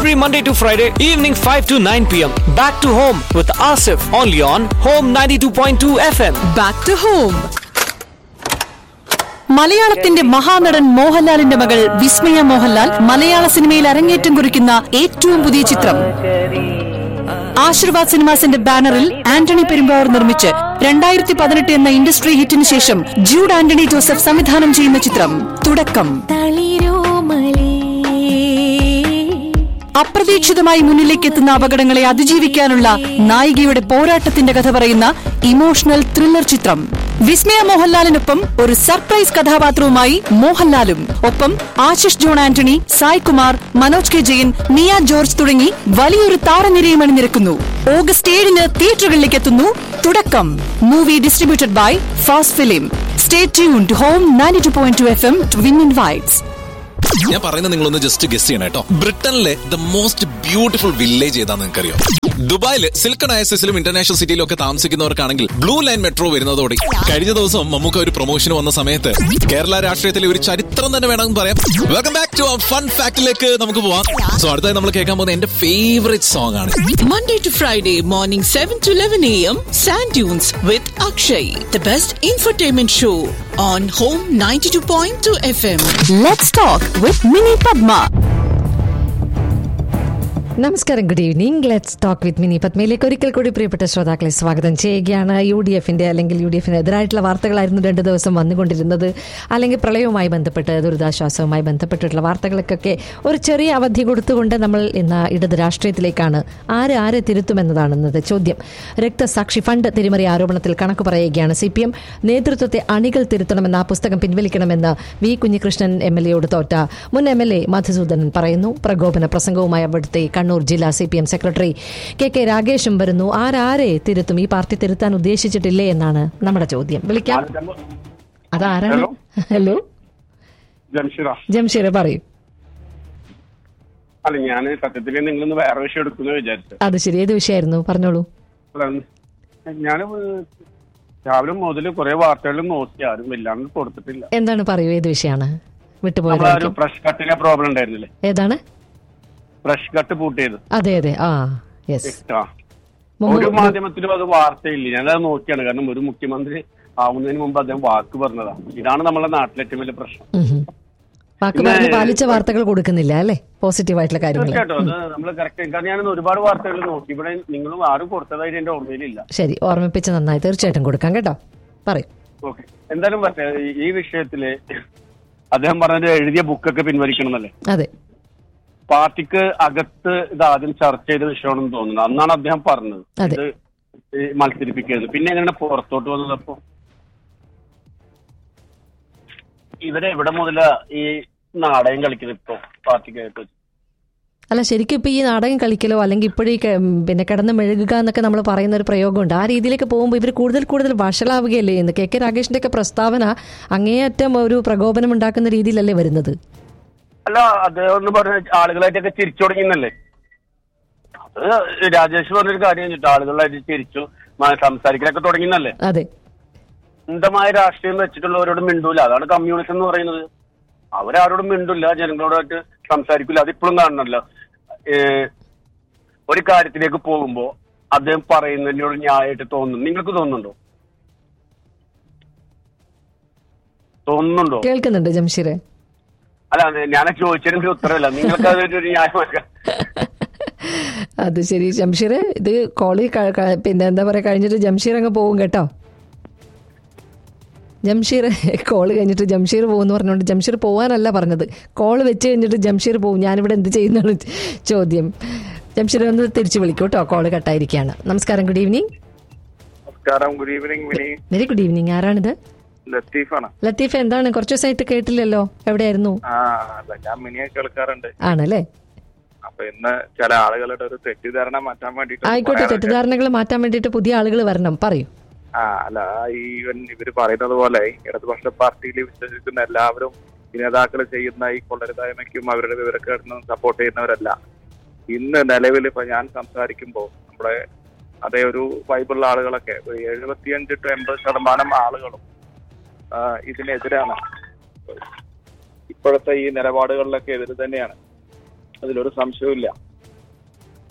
every Monday to Friday, evening 5 to 9 pm. Back to home with Asif, only on Home 92.2 FM. Back to home മലയാളത്തിന്റെ മഹാനടൻ മോഹൻലാലിന്റെ മകൾ വിസ്മയ മോഹൻലാൽ മലയാള സിനിമയിൽ അരങ്ങേറ്റം കുറിക്കുന്ന ഏറ്റവും പുതിയ ചിത്രം ആശീർവാദ് സിനിമാസിന്റെ ബാനറിൽ ആന്റണി പെരുമ്പാവൂർ നിർമ്മിച്ച് രണ്ടായിരത്തി പതിനെട്ട് എന്ന ഇൻഡസ്ട്രി ഹിറ്റിന് ശേഷം ജൂഡ് ആന്റണി ജോസഫ് സംവിധാനം ചെയ്യുന്ന ചിത്രം തുടക്കം അപ്രതീക്ഷിതമായി മുന്നിലേക്ക് എത്തുന്ന അപകടങ്ങളെ അതിജീവിക്കാനുള്ള നായികയുടെ പോരാട്ടത്തിന്റെ കഥ പറയുന്ന ഇമോഷണൽ ത്രില്ലർ ചിത്രം വിസ്മയ മോഹൻലാലിനൊപ്പം ഒരു സർപ്രൈസ് കഥാപാത്രവുമായി മോഹൻലാലും ഒപ്പം Ashish John Antony Sai Kumar Manoj K Jayan Niya George തുടങ്ങി വലിയൊരു താരനിരയും അണിനിരക്കുന്നു ഓഗസ്റ്റ് ഏഴിന് തിയേറ്ററുകളിലേക്ക് എത്തുന്നു തുടക്കം movie distributed by fast film stay tune to Home ninety two point two F M to win invites ഞാൻ പറയുന്നത് നിങ്ങളൊന്ന് ജസ്റ്റ് ഗസ് ചെയ്യണം കേട്ടോ ബ്രിട്ടനിലെ ദ മോസ്റ്റ് ബ്യൂട്ടിഫുൾ വില്ലേജ് ഏതാന്ന് നിങ്ങൾക്കറിയോ ദുബായിൽ സിൽക്കൺ അയസിലും ഇന്റർനാഷണൽ സിറ്റിയിലും ഒക്കെ താമസിക്കുന്നവർക്കാണെങ്കിൽ ബ്ലൂ ലൈൻ മെട്രോ വരുന്നതോടെ കഴിഞ്ഞ ദിവസം നമുക്ക് ഒരു പ്രൊമോഷൻ വന്ന സമയത്ത് കേരള രാഷ്ട്രീയത്തിലെ ഒരു ചരിത്രം തന്നെ വേണമെന്ന് പറയാം വെൽക്കം ബാക്ക് ടു ഫൺ ഫാക്ടിലേക്ക് നമുക്ക് പോവാം സോ അടുത്തായി നമ്മൾ കേൾക്കാൻ പോകുന്ന എന്റെ ഫേവറേറ്റ് സോങ് ആണ് Monday to Friday morning 7 to 11 a.m. Sand Dunes with Akshay, the best infotainment show on Home 92.2 FM. Let's talk with Mini Padma നമസ്കാരം good evening let's talk with Mini പത്മയിലേക്ക് ഒരിക്കൽ കൂടി പ്രിയപ്പെട്ട ശ്രോതാക്കളെ സ്വാഗതം ചെയ്യുകയാണ് യു ഡി എഫിന്റെ അല്ലെങ്കിൽ യു ഡി എഫിന് എതിരായിട്ടുള്ള വാർത്തകളായിരുന്നു രണ്ട് ദിവസം വന്നുകൊണ്ടിരുന്നത് അല്ലെങ്കിൽ പ്രളയവുമായി ബന്ധപ്പെട്ട് ദുരിതാശ്വാസവുമായി ബന്ധപ്പെട്ടിട്ടുള്ള വാർത്തകൾക്കൊക്കെ ഒരു ചെറിയ അവധി കൊടുത്തുകൊണ്ട് നമ്മൾ ഇന്ന് ഇടത് രാഷ്ട്രീയത്തിലേക്കാണ് ആര് ആരെ തിരുത്തുമെന്നതാണ് ഇന്നത്തെ ചോദ്യം രക്തസാക്ഷി ഫണ്ട് തിരിമറി ആരോപണത്തിൽ കണക്ക് പറയുകയാണ് സി പി എം നേതൃത്വത്തെ അണികൾ തിരുത്തണമെന്ന ആ പുസ്തകം പിൻവലിക്കണമെന്ന് വി കുഞ്ഞികൃഷ്ണൻ എം എൽ എയോട് തോറ്റ മുൻ എം എൽ എ മധുസൂദനൻ പറയുന്നു പ്രകോപന പ്രസംഗവുമായി അവിടുത്തെ കണ്ണൂർ ജില്ലാ C P M secretary K K രാഗേഷും വരുന്നു ആരാരെ തിരുത്തും ഈ പാർട്ടി തിരുത്താൻ ഉദ്ദേശിച്ചിട്ടില്ലേ എന്നാണ് നമ്മുടെ ചോദ്യം വിളിക്കാം അതാരാണ് ഹലോ ജംഷിറ ജംഷീർ പറയൂ അല്ല ഞാൻ സത്യത്തിൽ നിങ്ങളിന്ന് വേറെ വിഷയം എടുക്കുന്നു വിചാരിച്ചു അത് ശരി ഏത് വിഷയമായിരുന്നു പറഞ്ഞോളൂ ഞാൻ രാവിലെ മുതൽ കുറെ വാർത്തകളും നോക്കി ആരും വല്ലാണ്ട് കൊടുത്തിട്ടില്ല എന്താണ് പറയൂ ഏത് വിഷയമാണ് നമ്മളെ ഒരു വിട്ടുപോയതായിരിക്കും ഫ്രഷ് കട്ടിലെ പ്രോബ്ലം ഉണ്ടായിരുന്നില്ലേ ഏതാണ് ഫ്രഷ് കട്ട് പൂട്ടിയത് അതെ അതെ ആ യെസ് ആ. ഒരു മാധ്യമത്തിലും അത് വാർത്തയില്ല ഞാനത് നോക്കിയാണ് കാരണം ഒരു മുഖ്യമന്ത്രി ആവുന്നതിന് മുമ്പ് അദ്ദേഹം വാക്ക് പറഞ്ഞതാ ഇതാണ് നമ്മളെ നാട്ടിലെ ഏറ്റവും വലിയ പ്രശ്നം വാക്ക് പിന്നെ- പറഞ്ഞ് പാലിച്ച വാർത്തകൾ കൊടുക്കുന്നില്ല അല്ലേ പോസിറ്റീവ് ആയിട്ടുള്ള കാര്യങ്ങൾ തീർച്ചയായിട്ടും അത് നമ്മൾ കറക്റ്റ് കാരണം ഞാൻ ഒരുപാട് വാർത്തകൾ നോക്കി ഇവിടെ നിങ്ങളും ആരും കൊടുത്തതായിട്ട് എന്റെ ഓർമ്മയിലില്ല ശരി ഓർമ്മിപ്പിച്ച് നന്നായി തീർച്ചയായിട്ടും കൊടുക്കാം കേട്ടോ പറയൂ ഓക്കെ എന്തായാലും പക്ഷേ ഈ- ഈ വിഷയത്തില് അദ്ദേഹം പറഞ്ഞത് എഴുതിയ ബുക്കൊക്കെ പിൻവലിക്കണം എന്നല്ലേ അതെ പാർട്ടിക്ക് അകത്ത് ഇത് ആദ്യം ചർച്ച ചെയ്ത വിഷയമാണെന്ന് തോന്നുന്നു അന്നാണ് അദ്ദേഹം പറഞ്ഞത് അതെ. ഇത് ഈ മത്സരിപ്പിക്കരുത് പിന്നെ എങ്ങനെ പുറത്തോട്ട് വന്നത് അപ്പൊ ഇവരെ എവിടെ മുതലാ ഈ നാടകം കളിക്കുന്നത് ഇപ്പൊ പാർട്ടിക്കകത്ത് അല്ല ശരിക്കും ഇപ്പൊ ഈ നാടകം കളിക്കലോ അല്ലെങ്കിൽ ഇപ്പോഴീ ക- ഉം, പിന്നെ കിടന്ന് മെഴുകുക എന്നൊക്കെ നമ്മൾ പറയുന്ന ഒരു പ്രയോഗമുണ്ട് ആ രീതിയിലേക്ക് പോകുമ്പോൾ ഇവർ കൂടുതൽ കൂടുതൽ വഷളാവുകയല്ലേ എന്ന് കെ കെ രാഗേഷിന്റെ ഒക്കെ പ്രസ്താവന അങ്ങേയറ്റം ഒരു പ്രകോപനം ഉണ്ടാക്കുന്ന രീതിയിലല്ലേ വരുന്നത് അല്ല അദ്ദേഹം എന്ന് പറഞ്ഞ ആളുകളായിട്ടൊക്കെ ചിരിച്ചു തുടങ്ങിയെന്നല്ലേ അത് രാജേഷ് പറഞ്ഞൊരു കാര്യം കഴിഞ്ഞിട്ട് ആളുകളായിട്ട് ചിരിച്ചു മ- സംസാരിക്കലൊക്കെ തുടങ്ങിയെന്നല്ലേ അതെ സ്വന്തമായ രാഷ്ട്രീയം വെച്ചിട്ടുള്ളവരോട് മിണ്ടൂല അതാണ് കമ്മ്യൂണിസം എന്ന് പറയുന്നത് അവരാരോടും മിണ്ടൂല ജനങ്ങളോടായിട്ട് സംസാരിക്കില്ല അതിപ്പോഴും കാണണമല്ലോ ഏഹ് ഒരു കാര്യത്തിലേക്ക് പോകുമ്പോ അദ്ദേഹം പറയുന്നതിനോട് ന്യായമായിട്ട് തോന്നുന്നു നിങ്ങൾക്ക് തോന്നുന്നുണ്ടോ തോന്നുന്നുണ്ടോ കേൾക്കുന്നുണ്ട് ജംഷീറെ അല്ല ഞാൻ ചോദിച്ചതിന്റെ ഉത്തരവല്ല നിങ്ങൾക്ക് അതൊരു ന്യായമാക്കാം അത് ശരി ജംഷീർ ഇത് കോളി ക- ക- പിന്നെ എന്താ പറയാ കഴിഞ്ഞിട്ട് ജംഷീർ അങ്ങ് പോകും കേട്ടോ ജംഷീർ കോള് കഴിഞ്ഞിട്ട് ജംഷീർ പോകുമെന്ന് പറഞ്ഞുകൊണ്ട് ജംഷീർ പോകാനല്ല പറഞ്ഞത് കോള് വെച്ച് കഴിഞ്ഞിട്ട് ജംഷീർ പോകും ഞാനിവിടെ എന്ത് ചെയ്യുന്നതാണ് ചോദ്യം ജംഷീർ ഒന്ന് തിരിച്ചു വിളിക്കൂ കേട്ടോ കോള് കട്ടായിരിക്കുകയാണ് നമസ്കാരം ഗുഡ് ഈവനിങ് നമസ്കാരം good evening Mini very good evening ആരാണിത് ലത്തീഫാണ് ലത്തീഫ് എന്താണ് കുറച്ച് ദിവസമായിട്ട് കേട്ടില്ലല്ലോ എവിടെയായിരുന്നു ആ അല്ല ഞാൻ മിനിയെ കേൾക്കാറുണ്ട് ആണല്ലേ അപ്പൊ ഇന്ന് ചില ആളുകളുടെ ഒരു തെറ്റിദ്ധാരണ മാറ്റാൻ വേണ്ടിട്ട് ആയിക്കോട്ടെ തെറ്റിദ്ധാരണകൾ മാറ്റാൻ വേണ്ടിയിട്ട് പുതിയ ആളുകൾ വരണം പറയൂ ആ അല്ല ഈ ഇവൻ ഇവര് പറയുന്നത് പോലെ ഇടതുപക്ഷ പാർട്ടിയിൽ വിശ്വസിക്കുന്ന എല്ലാവരും ഈ നേതാക്കൾ ചെയ്യുന്ന ഈ കൊള്ളരുതായ്മയ്ക്കും അവരുടെ വിവരക്കേടിനും സപ്പോർട്ട് ചെയ്യുന്നവരല്ല ഇന്ന് നിലവിൽ ഇപ്പൊ ഞാൻ സംസാരിക്കുമ്പോൾ നമ്മുടെ അതേ ഒരു വൈബുള്ള ആളുകളൊക്കെ ഒരു എഴുപത്തിയഞ്ച് ടു എൺപത് ശതമാനം ആളുകളും ആ, ഇതിനെതിരാണ് ഇപ്പോഴത്തെ ഈ നിലപാടുകളിലൊക്കെ എതിര് തന്നെയാണ് അതിലൊരു സംശയവുമില്ല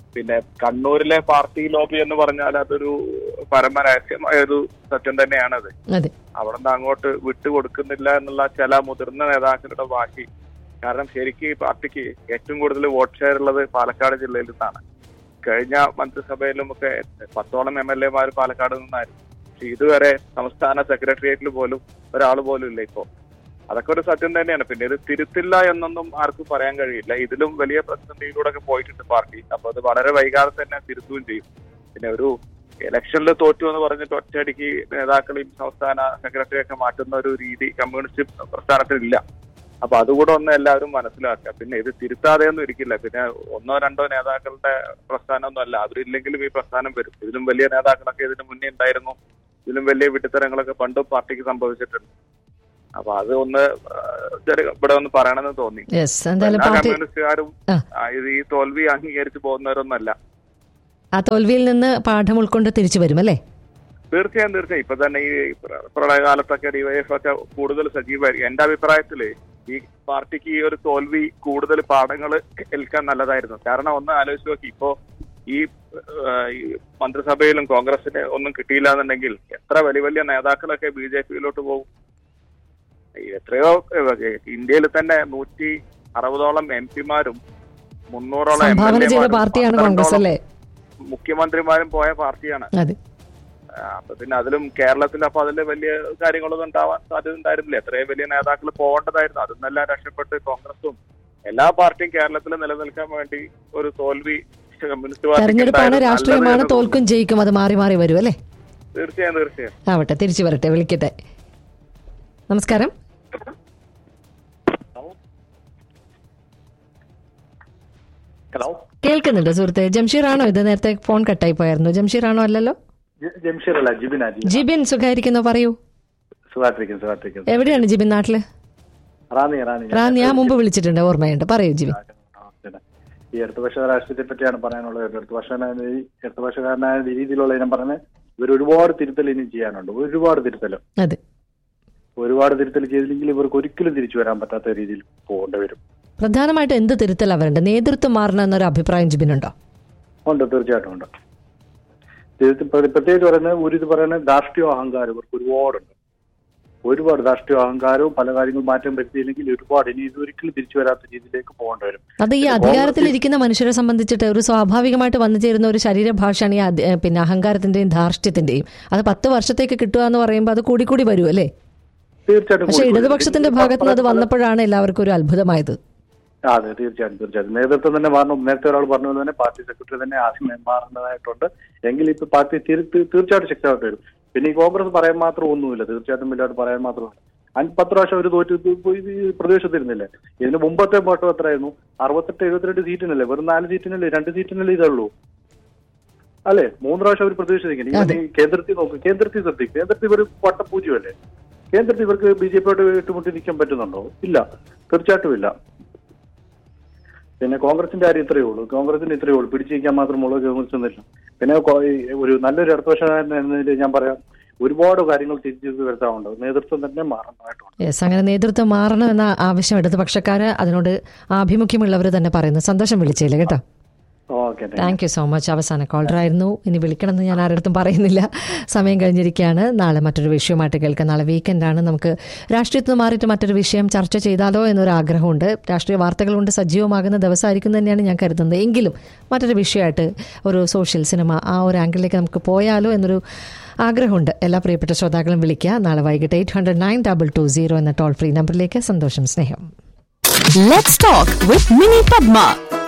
പിന്നെ കണ്ണൂരിലെ പാർട്ടി ലോബി എന്ന് പറഞ്ഞാൽ അതൊരു പരമരഹസ്യമായ ഒരു സത്യം തന്നെയാണത് അതെ അവിടെ നിന്ന് അങ്ങോട്ട് വിട്ടുകൊടുക്കുന്നില്ല എന്നുള്ള ചില മുതിർന്ന നേതാക്കളുടെ വാശി കാരണം ശരിക്കും ഈ പാർട്ടിക്ക് ഏറ്റവും കൂടുതൽ വോട്ട് ഷെയർ ഉള്ളത് പാലക്കാട് ജില്ലയിൽ നിന്നാണ് കഴിഞ്ഞ മന്ത്രിസഭയിലും ഒക്കെ പത്തോളം എം എൽ എമാർ പാലക്കാട് നിന്നായിരുന്നു പക്ഷെ ഇതുവരെ സംസ്ഥാന സെക്രട്ടേറിയറ്റിൽ പോലും ഒരാൾ പോലും ഇല്ല ഇപ്പോ അതൊക്കെ ഒരു സത്യം തന്നെയാണ് പിന്നെ ഇത് തിരുത്തില്ല എന്നൊന്നും ആർക്കും പറയാൻ കഴിയില്ല ഇതിലും വലിയ പ്രതിസന്ധിയിലൂടെ ഒക്കെ പോയിട്ടുണ്ട് പാർട്ടി അപ്പൊ അത് വളരെ വൈകാതെ തന്നെ തിരുത്തുകയും ചെയ്യും പിന്നെ ഒരു ഇലക്ഷനിൽ തോറ്റു എന്ന് പറഞ്ഞിട്ട് ഒറ്റയടിക്ക് നേതാക്കളെയും സംസ്ഥാന സെക്രട്ടറി ഒക്കെ മാറ്റുന്ന ഒരു രീതി കമ്മ്യൂണിസ്റ്റ് പ്രസ്ഥാനത്തിലില്ല അപ്പൊ അതുകൂടെ ഒന്ന് എല്ലാവരും മനസ്സിലാക്കുക പിന്നെ ഇത് തിരുത്താതെ ഒന്നും ഇരിക്കില്ല പിന്നെ ഒന്നോ രണ്ടോ നേതാക്കളുടെ പ്രസ്ഥാനമൊന്നും അല്ല അവരില്ലെങ്കിലും ഈ പ്രസ്ഥാനം വരും ഇതിലും വലിയ നേതാക്കളൊക്കെ ഇതിന് മുന്നേ ഉണ്ടായിരുന്നു ഇതിലും വലിയ വിട്ടിത്തരങ്ങളൊക്കെ പണ്ടും പാർട്ടിക്ക് സംഭവിച്ചിട്ടുണ്ട് അപ്പൊ അത് ഒന്ന് ആ, ചെറിയ- ഇവിടെ ഒന്ന് പറയണമെന്ന് തോന്നി യെസ് എന്തായാലും എല്ലാ പാർട്ടി കമ്മ്യൂണിസ്റ്റുകാരും ആ. ആ, ഇത് ഈ തോൽവി അംഗീകരിച്ച് പോകുന്നവരൊന്നല്ല ആ തോൽവിയിൽ നിന്ന് പാഠം ഉൾക്കൊണ്ട് തിരിച്ചു വരും അല്ലേ തീർച്ചയായും തീർച്ചയായും ഇപ്പൊ തന്നെ ഈ പ്ര- പ്രളയകാലത്തൊക്കെ ഡിവൈഎഫ് ഒക്കെ കൂടുതൽ സജീവമായിരിക്കും എന്റെ അഭിപ്രായത്തില് ഈ പാർട്ടിക്ക് ഈ ഒരു തോൽവി കൂടുതൽ പാഠങ്ങൾ ഏൽക്കാൻ നല്ലതായിരുന്നു കാരണം ഒന്ന് ആലോചിച്ച് നോക്കി ഇപ്പോ ഈ ആ, ഈ മന്ത്രിസഭയിലും കോൺഗ്രസിന് ഒന്നും കിട്ടിയില്ല എന്നുണ്ടെങ്കിൽ എത്ര വലിയ വലിയ നേതാക്കളൊക്കെ ബി ജെ പിയിലോട്ട് പോകും ഈ എത്രയോ ഏ, ഇന്ത്യയിൽ തന്നെ നൂറ്റി അറുപതോളം എം പിമാരും മുന്നൂറോളം എം സംഭാവന എൽ ചെയ്ത എമാരും പാർട്ടിയാണ് കോൺഗ്രസ് അല്ലേ മുഖ്യമന്ത്രിമാരും പോയ പാർട്ടിയാണ് അതെ ആ, അപ്പൊ പിന്നെ അതിലും കേരളത്തിൽ അപ്പൊ അതിൽ വലിയ കാര്യങ്ങളൊന്നും ഉണ്ടാവാൻ സാധ്യത ഉണ്ടായിരുന്നില്ല എത്രയും വലിയ നേതാക്കൾ പോകേണ്ടതായിരുന്നു അതൊന്നെല്ലാം രക്ഷപ്പെട്ട് കോൺഗ്രസും എല്ലാ പാർട്ടിയും കേരളത്തിൽ നിലനിൽക്കാൻ വേണ്ടി ഒരു തോൽവി കമ്മ്യൂണിസ്റ്റ് പാർട്ടിക്ക് തെരഞ്ഞെടുപ്പാണ് ഉണ്ടായിരുന്നു. രാഷ്ട്രീയമാണ് നല്ലത് തോൽക്കും ജയിക്കും അത് മാറി മാറി വരും അല്ലേ തീർച്ചയായും തീർച്ചയായും ആവട്ടെ തിരിച്ചു വരട്ടെ വിളിക്കട്ടെ നമസ്കാരം ഹലോ കേൾക്കുന്നുണ്ട് സുഹൃത്തെ ജംഷീർ ആണോ ഇത് നേരത്തെ ഫോൺ കട്ടായി പോയായിരുന്നു ജംഷീർ ആണോ അല്ലല്ലോ ജ- ജംഷീർ അല്ല ജിബിന ജിബിന ജിബിൻ സുഖായിരിക്കുന്നോ പറയൂ സുഖായിട്ടിരിക്കുന്നു സുഖായിട്ടിരിക്കുന്നു എവിടെയാണ് ജിബിൻ നാട്ടില് റാന്നി റാന്നി റാന്നി ആ മുമ്പ് വിളിച്ചിട്ടുണ്ട് ഓർമ്മയുണ്ട് പറയൂ ജിബിൻ ആ, പിന്നെ. ഈ ഇടതുപക്ഷ രാഷ്ട്രീയത്തെ പറ്റിയാണ് പറയാനുള്ളത് ഇടതുപക്ഷ ഇടതുപക്ഷക്കാരനായ രീതിയിലുള്ള ഇനം പറഞ്ഞത് ഇവർ ഒരുപാട് തിരുത്തൽ ഇനി ചെയ്യാനുണ്ട് ഒരുപാട് തിരുത്തൽ അതെ ഒരുപാട് തിരുത്തൽ ചെയ്തില്ലെങ്കിൽ ഇവർക്ക് ഒരിക്കലും തിരിച്ചു വരാൻ പറ്റാത്ത രീതിയിൽ പോകേണ്ടി വരും പ്രധാനമായിട്ട് എന്ത് തിരുത്തൽ അവരുണ്ട് നേതൃത്വം മാറണം എന്നൊരു അഭിപ്രായം ജിബിനുണ്ടോ ഉണ്ട് തീർച്ചയായിട്ടും ഉണ്ട് തിരുത്തി- പ്ര- പ്രത്യേകിച്ച് പറയുന്നത് ഒരു ഇത് പറയുന്നത് രാഷ്ട്രീയ അഹങ്കാരം ഇവർക്ക് ഒരുപാടുണ്ട് ഒരുപാട് രാഷ്ട്രീയ അഹങ്കാരവും പല കാര്യങ്ങളും മാറ്റം വരുത്തിയില്ലെങ്കിൽ ഒരുപാട് ഇനി ഇതൊരിക്കലും തിരിച്ചു വരാത്ത രീതിയിലേക്ക് പോകേണ്ടി വരും അത് ഈ അധികാരത്തിലിരിക്കുന്ന മനുഷ്യരെ സംബന്ധിച്ചിട്ട് ഒരു സ്വാഭാവികമായിട്ട് വന്നു ചേരുന്ന ഒരു ശരീരഭാഷയാണ് ഈ അധി- ഏഹ് പിന്നെ അഹങ്കാരത്തിന്റെയും ധാർഷ്ട്യത്തിന്റെയും അത് പത്ത് വർഷത്തേക്ക് കിട്ടുക എന്ന് പറയുമ്പോൾ അത് കൂടി കൂടി വരും അല്ലേ തീർച്ചയായിട്ടും പക്ഷെ കൂടി- ഇടതുപക്ഷത്തിന്റെ ഭാഗത്ത് നിന്ന് അത് വന്നപ്പോഴാണ് എല്ലാവർക്കും ഒരു അത്ഭുതമായത് ആ, അതെ തീർച്ചയായും തീർച്ചയായും നേതൃത്വം തന്നെ മാറണം നേരത്തെ ഒരാൾ പറഞ്ഞ പോലെ തന്നെ പാർട്ടി സെക്രട്ടറി തന്നെ ആദ്യം മാറേണ്ടതായിട്ടുണ്ട് എങ്കിൽ ഇപ്പൊ പാർട്ടി തീർ- തീർ- തീർച്ചയായിട്ടും ശക്തമായിട്ട് വരും പിന്നെ ഈ കോൺഗ്രസ് പറയാൻ മാത്രം ഒന്നുമില്ല തീർച്ചയായിട്ടും വലിയതായിട്ട് പറയാൻ മാത്രമല്ല അഞ്ച് പത്ത് പ്രാവശ്യം അവർ തോറ്റ് ഇത് ഈ പ്രദേശത്തിരുന്നില്ലേ ഇതിന് മുമ്പത്തെ വോട്ടം എത്രയായിരുന്നു അറുപത്തെട്ട് എഴുപത്തിരണ്ട് സീറ്റിനല്ലേ വെറും നാല് സീറ്റിനല്ലേ രണ്ട് സീറ്റിനല്ലേ ഇതുള്ളൂ അല്ലെ മൂന്ന് പ്രാവശ്യം അവർ പ്രതീക്ഷിക്കുന്നു ഇവൻ ഈ കേന്ദ്രത്തിൽ നോക്കും കേന്ദ്രത്തിൽ ശ്രദ്ധിക്കും കേന്ദ്രത്തിൽ ഇവർ വട്ടപ്പൂജ്യമല്ലേ കേന്ദ്രത്തിൽ ഇവർക്ക് ബി ജെ പിയോട് ഏറ്റുമുട്ടി നിൽക്കാൻ പറ്റുന്നുണ്ടോ ഇല്ല തീർച്ചയായിട്ടും ഇല്ല പിന്നെ കോൺഗ്രസിന്റെ കാര്യം ഇത്രയേ ഉള്ളൂ കോൺഗ്രസിന് ഇത്രയേ ഉള്ളൂ പിടിച്ചു നിൽക്കാൻ മാത്രമുള്ള കോൺഗ്രസ് ഒന്നുമില്ല പിന്നെ കോ- ഈ ഒരു നല്ലൊരു ഇടതുപക്ഷക്കാരൻ എന്ന നിലയിൽ ഞാൻ പറയാം ഒരുപാട് കാര്യങ്ങൾ തിരിച്ചു വരുത്താറുണ്ട് നേതൃത്വം തന്നെ മാറേണ്ടതായിട്ടുണ്ട് യെസ് അങ്ങനെ നേതൃത്വം മാറണം എന്ന ആവശ്യം ഇടതുപക്ഷക്കാര് അതിനോട് ആഭിമുഖ്യമുള്ളവർ തന്നെ പറയുന്നു സന്തോഷം വിളിച്ചില്ല കേട്ടോ okay thank you so much അവസാന കോളർ ആയിരുന്നു ഇനി വിളിക്കണമെന്ന് ഞാൻ ആരുടെ പറയുന്നില്ല സമയം കഴിഞ്ഞിരിക്കുകയാണ് നാളെ മറ്റൊരു വിഷയമായിട്ട് കേൾക്കാം നാളെ വീക്കെൻഡാണ് നമുക്ക് രാഷ്ട്രീയത്തിൽ നിന്ന് മാറിയിട്ട് മറ്റൊരു വിഷയം ചർച്ച ചെയ്താലോ എന്നൊരു ആഗ്രഹമുണ്ട് രാഷ്ട്രീയ വാർത്തകൾ കൊണ്ട് സജീവമാകുന്ന ദിവസമായിരിക്കും തന്നെയാണ് ഞാൻ കരുതുന്നത് എങ്കിലും മറ്റൊരു വിഷയമായിട്ട് ഒരു സോഷ്യൽ സിനിമ ആ ഒരു ആംഗിളിലേക്ക് നമുക്ക് പോയാലോ എന്നൊരു ആഗ്രഹമുണ്ട് എല്ലാ പ്രിയപ്പെട്ട ശ്രോതാക്കളും വിളിക്കുക നാളെ വൈകിട്ട് eight hundred nine double two zero എന്ന ടോൾ ഫ്രീ നമ്പറിലേക്ക് സന്തോഷം സ്നേഹം Let's talk with Mini Padma.